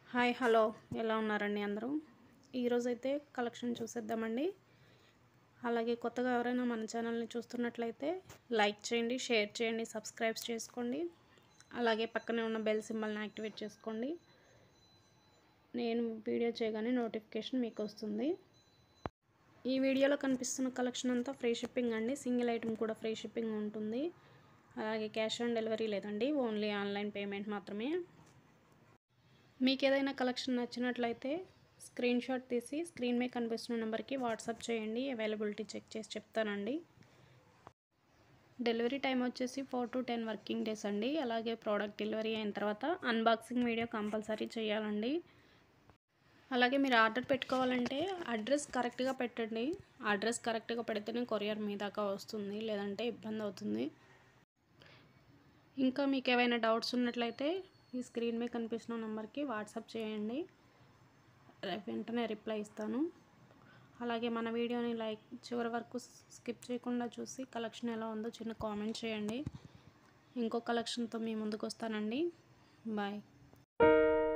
hi hello ఎలా ఉన్నారండి అందరూ ఈరోజైతే కలెక్షన్ చూసేద్దామండి అలాగే కొత్తగా ఎవరైనా మన ఛానల్ని చూస్తున్నట్లయితే లైక్ చేయండి షేర్ చేయండి సబ్స్క్రైబ్ చేసుకోండి అలాగే పక్కనే ఉన్న బెల్ సింబల్ని యాక్టివేట్ చేసుకోండి నేను వీడియో చేయగానే నోటిఫికేషన్ మీకు వస్తుంది ఈ వీడియోలో కనిపిస్తున్న కలెక్షన్ అంతా ఫ్రీ షిప్పింగ్ అండి సింగిల్ ఐటమ్ కూడా ఫ్రీ షిప్పింగ్ ఉంటుంది అలాగే క్యాష్ ఆన్ డెలివరీ లేదండి ఓన్లీ ఆన్లైన్ పేమెంట్ మాత్రమే మీకు ఏదైనా కలెక్షన్ నచ్చినట్లయితే స్క్రీన్ షాట్ తీసి స్క్రీన్ మీద కనిపిస్తున్న నెంబర్కి వాట్సాప్ చేయండి అవైలబిలిటీ చెక్ చేసి చెప్తానండి డెలివరీ టైం వచ్చేసి four to ten working days అండి అలాగే ప్రోడక్ట్ డెలివరీ అయిన తర్వాత అన్బాక్సింగ్ వీడియో కంపల్సరీ చేయాలండి అలాగే మీరు ఆర్డర్ పెట్టుకోవాలంటే అడ్రస్ కరెక్ట్గా పెట్టండి అడ్రస్ కరెక్ట్గా పెడితేనే కొరియర్ మీ దాకా వస్తుంది లేదంటే ఇబ్బంది అవుతుంది ఇంకా మీకు ఏమైనా డౌట్స్ ఉన్నట్లయితే ఈ స్క్రీన్ మీద కనిపిస్తున్న నెంబర్కి వాట్సాప్ చేయండి వెంటనే రిప్లై ఇస్తాను అలాగే మన వీడియోని లైక్ చివరి వరకు స్కిప్ చేయకుండా చూసి కలెక్షన్ ఎలా ఉందో చిన్న కామెంట్ చేయండి ఇంకో కలెక్షన్తో మీ ముందుకు వస్తానండి బాయ్